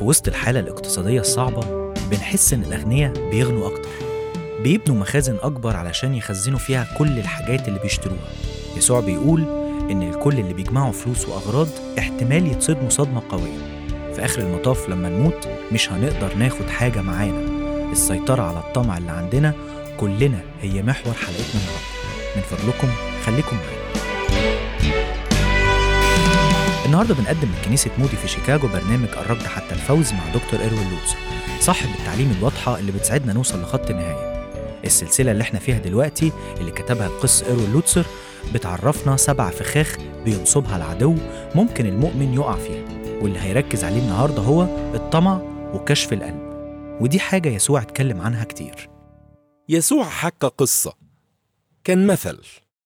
وسط الحالة الاقتصادية الصعبة بنحس إن الأغنياء بيغنوا أكتر بيبنوا مخازن أكبر علشان يخزنوا فيها كل الحاجات اللي بيشتروها يسوع بيقول إن الكل اللي بيجمعوا فلوس وأغراض احتمال يتصدموا صدمة قوية في آخر المطاف لما نموت مش هنقدر ناخد حاجة معانا السيطرة على الطمع اللي عندنا كلنا هي محور حلقتنا النهاردة من فضلكم خليكم معانا النهارده بنقدم من كنيسة مودي في شيكاغو برنامج الركض حتى الفوز مع دكتور إيروين لوتسر صاحب التعليم الواضحة اللي بتساعدنا نوصل لخط النهاية السلسلة اللي احنا فيها دلوقتي اللي كتبها القس إيروين لوتسر بتعرفنا سبع فخاخ بينصبها العدو ممكن المؤمن يقع فيها واللي هيركز عليه النهارده هو الطمع وكشف القلب ودي حاجة يسوع اتكلم عنها كتير يسوع حكى قصة كان مثل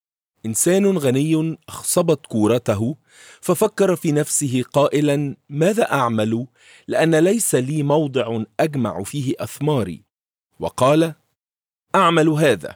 إنسان غني أخصبت كورته ففكر في نفسه قائلا ماذا أعمل لأن ليس لي موضع أجمع فيه أثماري وقال أعمل هذا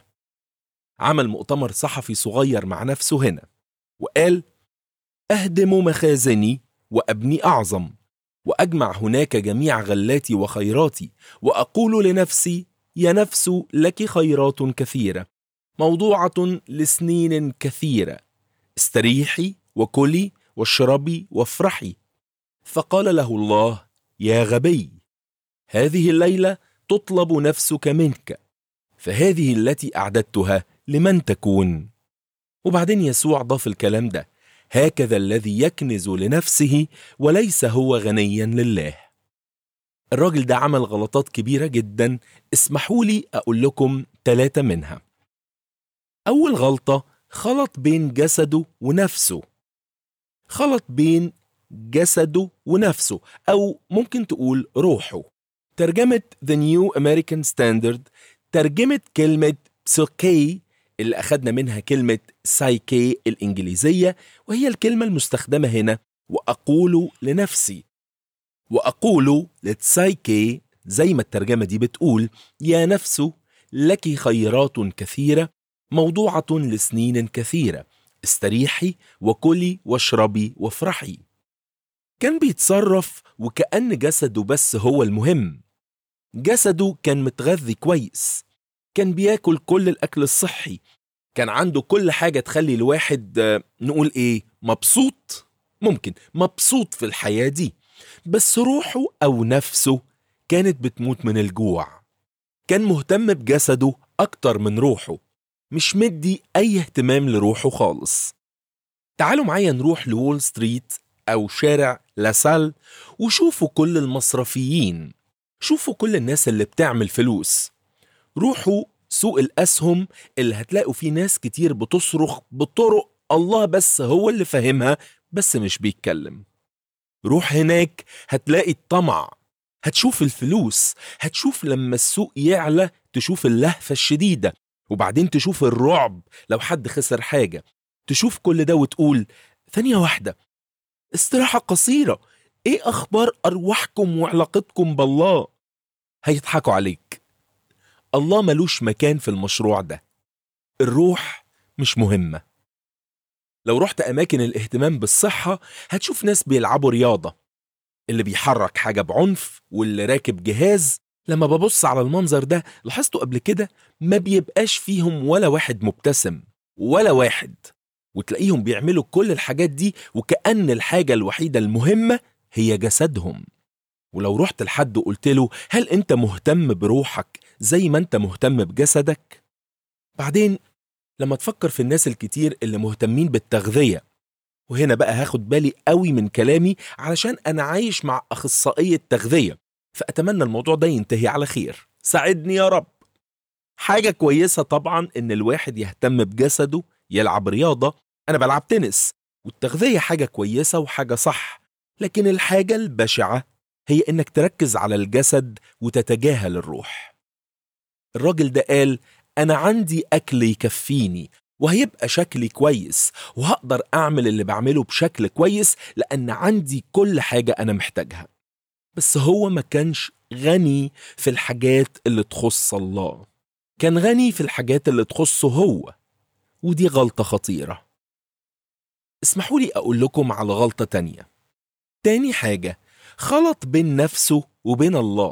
عمل مؤتمر صحفي صغير مع نفسه هنا وقال أهدم مخازني وأبني أعظم وأجمع هناك جميع غلاتي وخيراتي وأقول لنفسي يا نفس لك خيرات كثيرة موضوعة لسنين كثيرة استريحي وكلي واشربي وافرحي فقال له الله يا غبي هذه الليلة تطلب نفسك منك فهذه التي أعددتها لمن تكون وبعدين يسوع ضاف الكلام ده هكذا الذي يكنز لنفسه وليس هو غنيا لله الراجل ده عمل غلطات كبيرة جدا اسمحوا لي أقول لكم ثلاثة منها أول غلطة خلط بين جسده ونفسه خلط بين جسده ونفسه أو ممكن تقول روحه ترجمة The New American Standard ترجمة كلمة بسوكي اللي أخدنا منها كلمة سايكي الإنجليزية وهي الكلمة المستخدمة هنا وأقول لنفسي وأقول لتسايكي زي ما الترجمة دي بتقول يا نفس لك خيرات كثيرة موضوعة لسنين كثيرة استريحي وكلي واشربي وافرحي كان بيتصرف وكأن جسده بس هو المهم جسده كان متغذي كويس كان بياكل كل الأكل الصحي كان عنده كل حاجة تخلي الواحد آه، نقول إيه مبسوط ممكن مبسوط في الحياة دي بس روحه أو نفسه كانت بتموت من الجوع كان مهتم بجسده أكتر من روحه مش مدي أي اهتمام لروحه خالص تعالوا معايا نروح لول ستريت أو شارع لاسال وشوفوا كل المصرفيين شوفوا كل الناس اللي بتعمل فلوس روحوا سوق الأسهم اللي هتلاقوا فيه ناس كتير بتصرخ بطرق الله بس هو اللي فاهمها بس مش بيتكلم روح هناك هتلاقي الطمع هتشوف الفلوس هتشوف لما السوق يعلى تشوف اللهفة الشديدة وبعدين تشوف الرعب لو حد خسر حاجة تشوف كل ده وتقول ثانية واحدة استراحة قصيرة ايه اخبار ارواحكم وعلاقتكم بالله هيضحكوا عليك الله ملوش مكان في المشروع ده الروح مش مهمة لو رحت أماكن الاهتمام بالصحة هتشوف ناس بيلعبوا رياضة اللي بيحرك حاجة بعنف واللي راكب جهاز لما ببص على المنظر ده لاحظته قبل كده ما بيبقاش فيهم ولا واحد مبتسم ولا واحد وتلاقيهم بيعملوا كل الحاجات دي وكأن الحاجة الوحيدة المهمة هي جسدهم ولو رحت لحد وقلت له هل انت مهتم بروحك زي ما انت مهتم بجسدك بعدين لما تفكر في الناس الكتير اللي مهتمين بالتغذية وهنا بقى هاخد بالي قوي من كلامي علشان انا عايش مع اخصائية تغذية فاتمنى الموضوع ده ينتهي على خير ساعدني يا رب حاجة كويسة طبعا ان الواحد يهتم بجسده يلعب رياضة انا بلعب تنس والتغذية حاجة كويسة وحاجة صح لكن الحاجة البشعة هي انك تركز على الجسد وتتجاهل الروح الراجل ده قال انا عندي اكل يكفيني وهيبقى شكلي كويس وهقدر اعمل اللي بعمله بشكل كويس لان عندي كل حاجة انا محتاجها بس هو ما كانش غني في الحاجات اللي تخص الله كان غني في الحاجات اللي تخصه هو ودي غلطة خطيرة اسمحوا لي أقول لكم على غلطة تانية تاني حاجة خلط بين نفسه وبين الله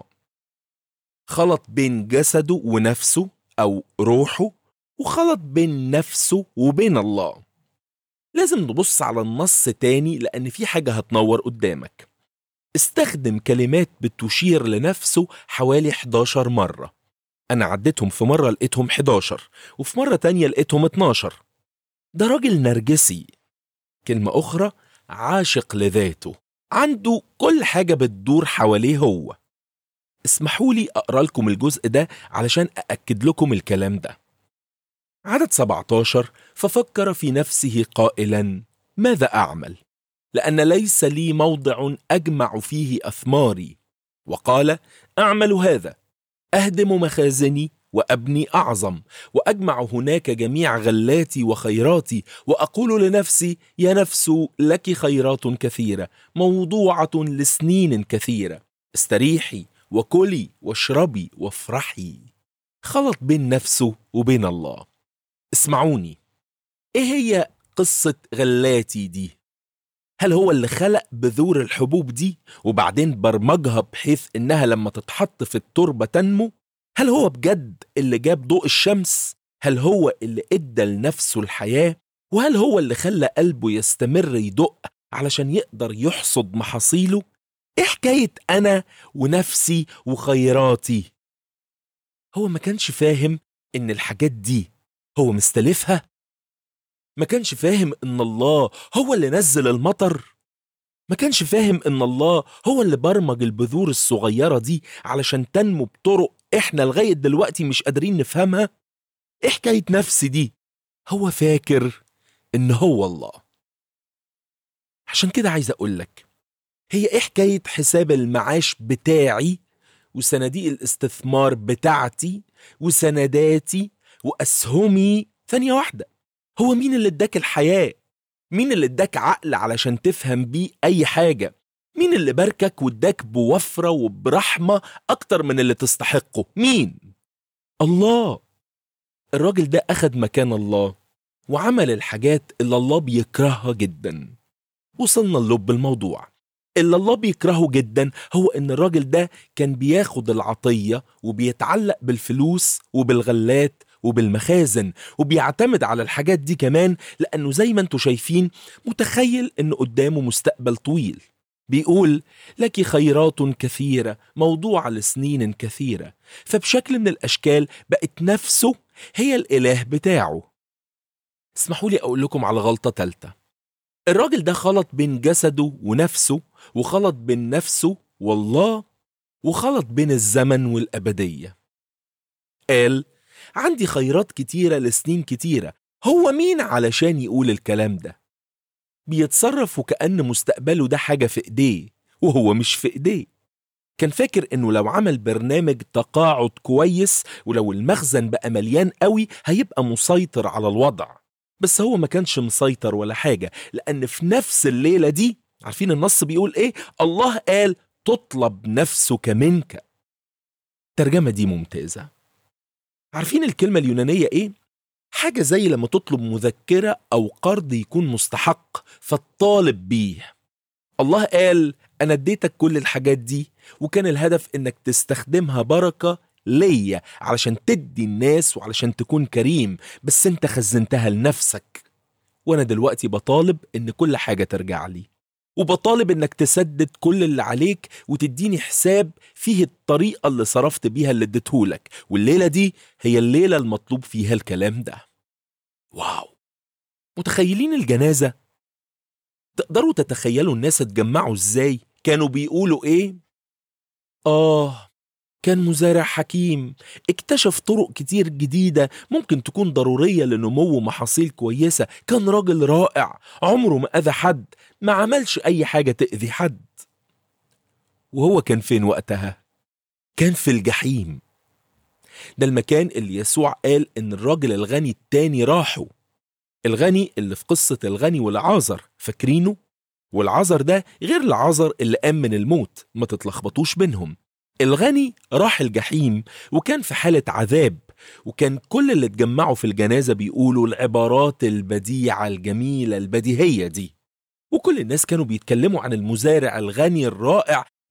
خلط بين جسده ونفسه أو روحه وخلط بين نفسه وبين الله لازم نبص على النص تاني لأن في حاجة هتنور قدامك استخدم كلمات بتشير لنفسه حوالي 11 مرة أنا عديتهم في مرة لقيتهم 11 وفي مرة تانية لقيتهم 12 ده راجل نرجسي كلمة أخرى عاشق لذاته عنده كل حاجة بتدور حواليه هو اسمحوا لي أقرأ لكم الجزء ده علشان أأكد لكم الكلام ده عدد 17 ففكر في نفسه قائلا ماذا أعمل؟ لأن ليس لي موضع أجمع فيه أثماري وقال أعمل هذا أهدم مخازني وأبني أعظم وأجمع هناك جميع غلاتي وخيراتي وأقول لنفسي يا نفس لك خيرات كثيرة موضوعة لسنين كثيرة استريحي وكلي واشربي وافرحي خلط بين نفسه وبين الله اسمعوني ايه هي قصة غلاتي دي؟ هل هو اللي خلق بذور الحبوب دي وبعدين برمجها بحيث انها لما تتحط في التربة تنمو؟ هل هو بجد اللي جاب ضوء الشمس؟ هل هو اللي ادى لنفسه الحياة؟ وهل هو اللي خلى قلبه يستمر يدق علشان يقدر يحصد محاصيله؟ ايه حكاية انا ونفسي وخيراتي؟ هو ما كانش فاهم ان الحاجات دي هو مستلفها؟ ما كانش فاهم ان الله هو اللي نزل المطر؟ ما كانش فاهم ان الله هو اللي برمج البذور الصغيرة دي علشان تنمو بطرق احنا لغاية دلوقتي مش قادرين نفهمها؟ ايه حكاية نفس دي؟ هو فاكر ان هو الله عشان كده عايز اقولك هي ايه حكاية حساب المعاش بتاعي وصناديق الاستثمار بتاعتي وسنداتي واسهمي ثانية واحدة هو مين اللي اداك الحياة؟ مين اللي اداك عقل علشان تفهم بيه أي حاجة؟ مين اللي باركك واداك بوفرة وبرحمة أكتر من اللي تستحقه؟ مين؟ الله الراجل ده أخد مكان الله وعمل الحاجات اللي الله بيكرهها جدا وصلنا للب الموضوع اللي الله بيكرهه جدا هو ان الراجل ده كان بياخد العطية وبيتعلق بالفلوس وبالغلات وبالمخازن وبيعتمد على الحاجات دي كمان لأنه زي ما انتوا شايفين متخيل أن قدامه مستقبل طويل بيقول لك خيرات كثيرة موضوعة لسنين كثيرة فبشكل من الأشكال بقت نفسه هي الإله بتاعه اسمحوا لي أقول لكم على غلطة تالتة الراجل ده خلط بين جسده ونفسه وخلط بين نفسه والله وخلط بين الزمن والأبدية قال عندي خيرات كتيرة لسنين كتيرة هو مين علشان يقول الكلام ده بيتصرف وكأن مستقبله ده حاجة في إيديه وهو مش في إيديه كان فاكر إنه لو عمل برنامج تقاعد كويس ولو المخزن بقى مليان قوي هيبقى مسيطر على الوضع بس هو ما كانش مسيطر ولا حاجة لأن في نفس الليلة دي عارفين النص بيقول إيه الله قال تطلب نفسك منك الترجمة دي ممتازة عارفين الكلمة اليونانية إيه؟ حاجة زي لما تطلب مذكرة أو قرض يكون مستحق فالطالب بيه الله قال أنا اديتك كل الحاجات دي وكان الهدف إنك تستخدمها بركة ليا علشان تدي الناس وعلشان تكون كريم بس انت خزنتها لنفسك وانا دلوقتي بطالب ان كل حاجة ترجع لي وبطالب انك تسدد كل اللي عليك وتديني حساب فيه الطريقة اللي صرفت بيها اللي اديتهولك والليلة دي هي الليلة المطلوب فيها الكلام ده واو متخيلين الجنازة؟ تقدروا تتخيلوا الناس اتجمعوا ازاي؟ كانوا بيقولوا ايه؟ آه كان مزارع حكيم اكتشف طرق كتير جديدة ممكن تكون ضرورية لنمو محاصيل كويسة كان راجل رائع عمره ما أذى حد ما عملش أي حاجة تأذي حد وهو كان فين وقتها؟ كان في الجحيم ده المكان اللي يسوع قال إن الراجل الغني التاني راحوا الغني اللي في قصة الغني والعازر فاكرينه؟ والعازر ده غير العازر اللي قام من الموت ما تتلخبطوش بينهم الغني راح الجحيم وكان في حالة عذاب وكان كل اللي اتجمعوا في الجنازة بيقولوا العبارات البديعة الجميلة البديهية دي وكل الناس كانوا بيتكلموا عن المزارع الغني الرائع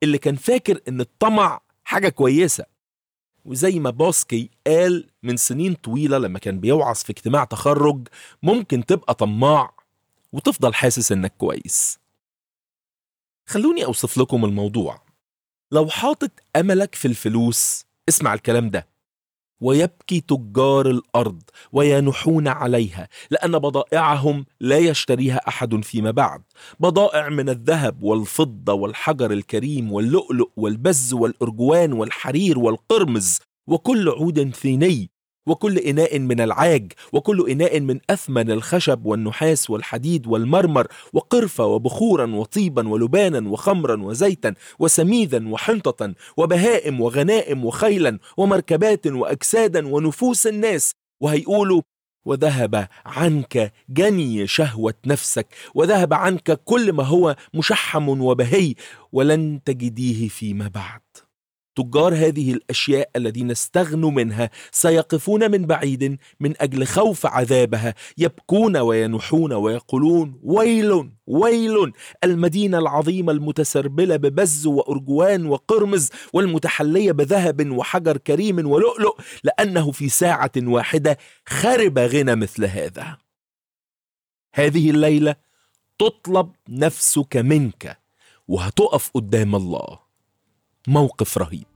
اللي كان فاكر إن الطمع حاجة كويسة وزي ما بوسكي قال من سنين طويلة لما كان بيوعظ في اجتماع تخرج ممكن تبقى طماع وتفضل حاسس إنك كويس خلوني أوصف لكم الموضوع لو حاطط أملك في الفلوس اسمع الكلام ده ويبكي تجار الارض وينحون عليها لان بضائعهم لا يشتريها احد فيما بعد بضائع من الذهب والفضه والحجر الكريم واللؤلؤ والبز والارجوان والحرير والقرمز وكل عود ثيني وكل إناء من العاج وكل إناء من أثمن الخشب والنحاس والحديد والمرمر وقرفة وبخورا وطيبا ولبانا وخمرا وزيتا وسميدا وحنطة وبهائم وغنائم وخيلا ومركبات وأجسادا ونفوس الناس وهيقولوا وذهب عنك جني شهوة نفسك وذهب عنك كل ما هو مشحم وبهي ولن تجديه فيما بعد تجار هذه الاشياء الذين استغنوا منها سيقفون من بعيد من اجل خوف عذابها يبكون وينوحون ويقولون ويل ويل المدينه العظيمه المتسربله ببز وارجوان وقرمز والمتحليه بذهب وحجر كريم ولؤلؤ لانه في ساعه واحده خرب غنى مثل هذا هذه الليله تطلب نفسك منك وهتقف قدام الله موقف رهيب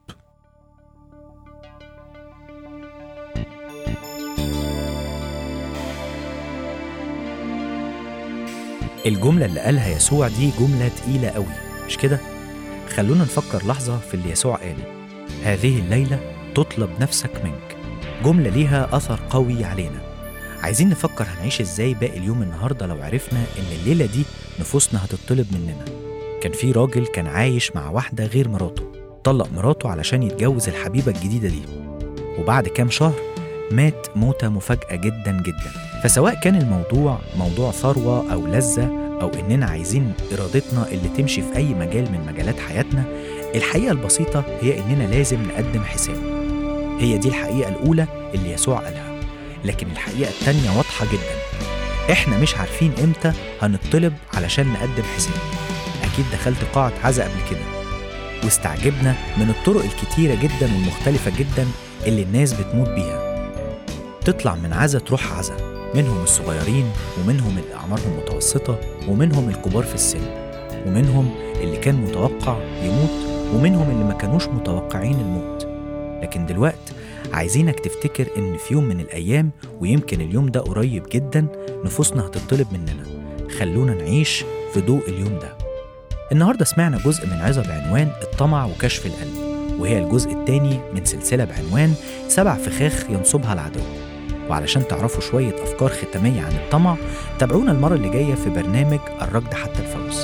الجملة اللي قالها يسوع دي جملة تقيلة قوي مش كده؟ خلونا نفكر لحظة في اللي يسوع قال هذه الليلة تطلب نفسك منك جملة ليها أثر قوي علينا عايزين نفكر هنعيش ازاي باقي اليوم النهاردة لو عرفنا ان الليلة دي نفوسنا هتطلب مننا كان في راجل كان عايش مع واحدة غير مراته طلق مراته علشان يتجوز الحبيبة الجديدة دي وبعد كام شهر مات موتة مفاجأة جدا جدا فسواء كان الموضوع موضوع ثروة أو لذة أو إننا عايزين إرادتنا اللي تمشي في أي مجال من مجالات حياتنا الحقيقة البسيطة هي إننا لازم نقدم حساب هي دي الحقيقة الأولى اللي يسوع قالها لكن الحقيقة التانية واضحة جدا إحنا مش عارفين إمتى هنطلب علشان نقدم حساب أكيد دخلت قاعة عزا قبل كده واستعجبنا من الطرق الكتيرة جدا والمختلفة جدا اللي الناس بتموت بيها تطلع من عزا تروح عزا منهم الصغيرين ومنهم اللي أعمارهم متوسطة ومنهم الكبار في السن ومنهم اللي كان متوقع يموت ومنهم اللي ما كانوش متوقعين الموت لكن دلوقت عايزينك تفتكر إن في يوم من الأيام ويمكن اليوم ده قريب جدا نفوسنا هتطلب مننا خلونا نعيش في ضوء اليوم ده النهارده سمعنا جزء من عظة بعنوان الطمع وكشف القلب وهي الجزء الثاني من سلسلة بعنوان سبع فخاخ ينصبها العدو وعلشان تعرفوا شوية أفكار ختامية عن الطمع تابعونا المرة اللي جاية في برنامج الركض حتى الفوز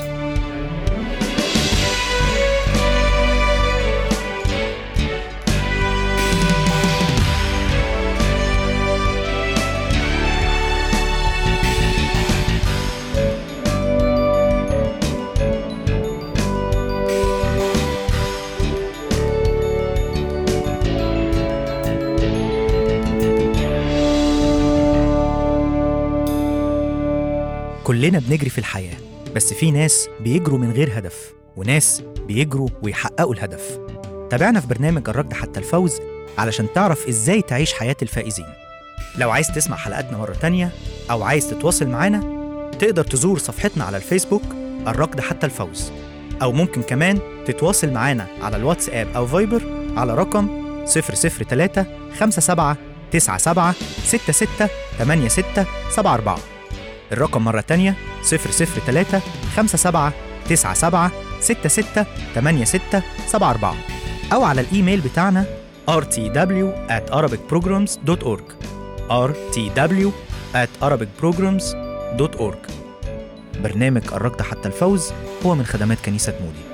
كلنا بنجري في الحياة بس في ناس بيجروا من غير هدف وناس بيجروا ويحققوا الهدف تابعنا في برنامج الركض حتى الفوز علشان تعرف ازاي تعيش حياة الفائزين لو عايز تسمع حلقاتنا مرة تانية أو عايز تتواصل معانا تقدر تزور صفحتنا على الفيسبوك الركض حتى الفوز أو ممكن كمان تتواصل معانا على الواتساب أو فايبر على رقم 003 57 97 66 86 74 الرقم مرة تانية 003 57 97 66 86 74 أو على الإيميل بتاعنا rtw at arabicprograms.org rtw at arabicprograms.org برنامج الركض حتى الفوز هو من خدمات كنيسة مودي